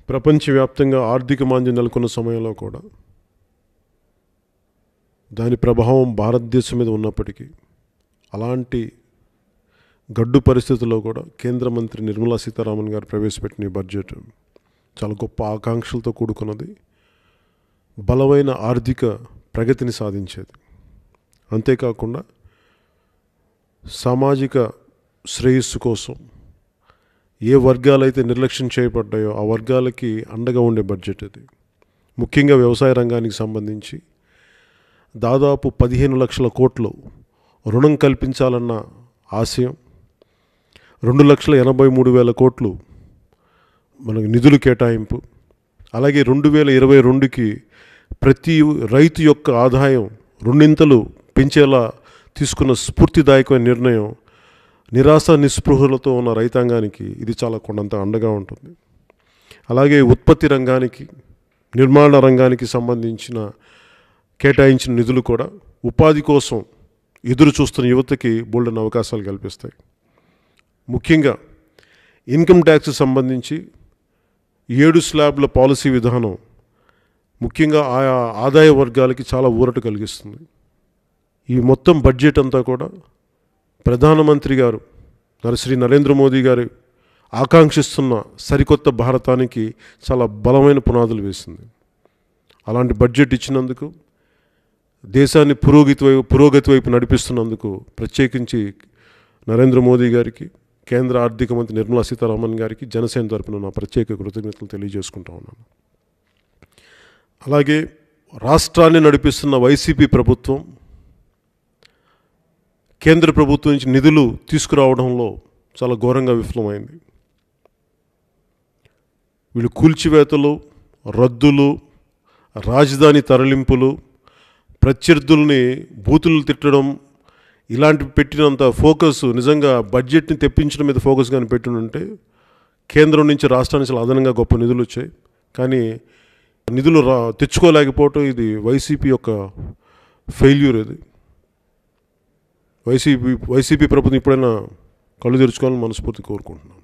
ప్రపంచవ్యాప్తంగా ఆర్థిక మాంద్యం నెలకొన్న సమయంలో కూడా దాని ప్రభావం భారతదేశం మీద ఉన్నప్పటికీ అలాంటి గడ్డు పరిస్థితుల్లో కూడా కేంద్ర మంత్రి నిర్మలా సీతారామన్ గారు ప్రవేశపెట్టిన ఈ బడ్జెట్ చాలా గొప్ప ఆకాంక్షలతో కూడుకున్నది బలమైన ఆర్థిక ప్రగతిని సాధించేది అంతేకాకుండా సామాజిక శ్రేయస్సు కోసం ఏ వర్గాలైతే నిర్లక్ష్యం చేయబడ్డాయో ఆ వర్గాలకి అండగా ఉండే బడ్జెట్ ఇది ముఖ్యంగా వ్యవసాయ రంగానికి సంబంధించి దాదాపు పదిహేను లక్షల కోట్లు రుణం కల్పించాలన్న ఆశయం రెండు లక్షల ఎనభై మూడు వేల కోట్లు మనకు నిధులు కేటాయింపు అలాగే రెండు వేల ఇరవై రెండుకి ప్రతి రైతు యొక్క ఆదాయం రెండింతలు పెంచేలా తీసుకున్న స్ఫూర్తిదాయకమైన నిర్ణయం నిరాశ నిస్పృహలతో ఉన్న రైతాంగానికి ఇది చాలా కొండంత అండగా ఉంటుంది అలాగే ఉత్పత్తి రంగానికి నిర్మాణ రంగానికి సంబంధించిన కేటాయించిన నిధులు కూడా ఉపాధి కోసం ఎదురు చూస్తున్న యువతకి బోల్డెన్ అవకాశాలు కల్పిస్తాయి ముఖ్యంగా ఇన్కమ్ ట్యాక్స్ సంబంధించి ఏడు స్లాబ్ల పాలసీ విధానం ముఖ్యంగా ఆయా ఆదాయ వర్గాలకి చాలా ఊరట కలిగిస్తుంది ఈ మొత్తం బడ్జెట్ అంతా కూడా ప్రధానమంత్రి గారు నర శ్రీ నరేంద్ర మోదీ గారు ఆకాంక్షిస్తున్న సరికొత్త భారతానికి చాలా బలమైన పునాదులు వేసింది అలాంటి బడ్జెట్ ఇచ్చినందుకు దేశాన్ని పురోగతి వైపు పురోగతి వైపు నడిపిస్తున్నందుకు ప్రత్యేకించి నరేంద్ర మోదీ గారికి కేంద్ర ఆర్థిక మంత్రి నిర్మలా సీతారామన్ గారికి జనసేన తరపున నా ప్రత్యేక కృతజ్ఞతలు తెలియజేసుకుంటా ఉన్నాను అలాగే రాష్ట్రాన్ని నడిపిస్తున్న వైసీపీ ప్రభుత్వం కేంద్ర ప్రభుత్వం నుంచి నిధులు తీసుకురావడంలో చాలా ఘోరంగా విఫలమైంది వీళ్ళు కూల్చివేతలు రద్దులు రాజధాని తరలింపులు ప్రత్యర్థుల్ని బూతులు తిట్టడం ఇలాంటివి పెట్టినంత ఫోకస్ నిజంగా బడ్జెట్ని తెప్పించడం మీద ఫోకస్ కానీ పెట్టినుంటే కేంద్రం నుంచి రాష్ట్రానికి చాలా అదనంగా గొప్ప నిధులు వచ్చాయి కానీ నిధులు రా తెచ్చుకోలేకపోవటం ఇది వైసీపీ యొక్క ఫెయిల్యూర్ ఇది వైసీపీ వైసీపీ ప్రభుత్వం ఇప్పుడైనా కళ్ళు తెరుచుకోవాలని మనస్ఫూర్తి కోరుకుంటున్నాను